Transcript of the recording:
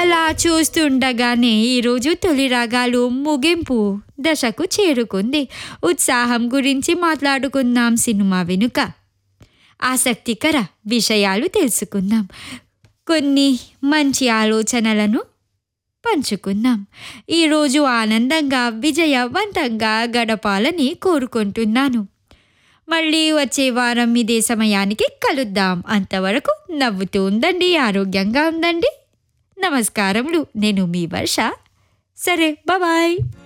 అలా చూస్తుండగానే ఈరోజు తొలి రాగాలు ముగింపు దశకు చేరుకుంది ఉత్సాహం గురించి మాట్లాడుకుందాం సినిమా వెనుక ఆసక్తికర విషయాలు తెలుసుకుందాం కొన్ని మంచి ఆలోచనలను పంచుకుందాం ఈరోజు ఆనందంగా విజయవంతంగా గడపాలని కోరుకుంటున్నాను మళ్ళీ వచ్చే వారం ఇదే సమయానికి కలుద్దాం అంతవరకు నవ్వుతూ ఉండండి ఆరోగ్యంగా ఉండండి నమస్కారములు నేను మీ వర్ష సరే బాయ్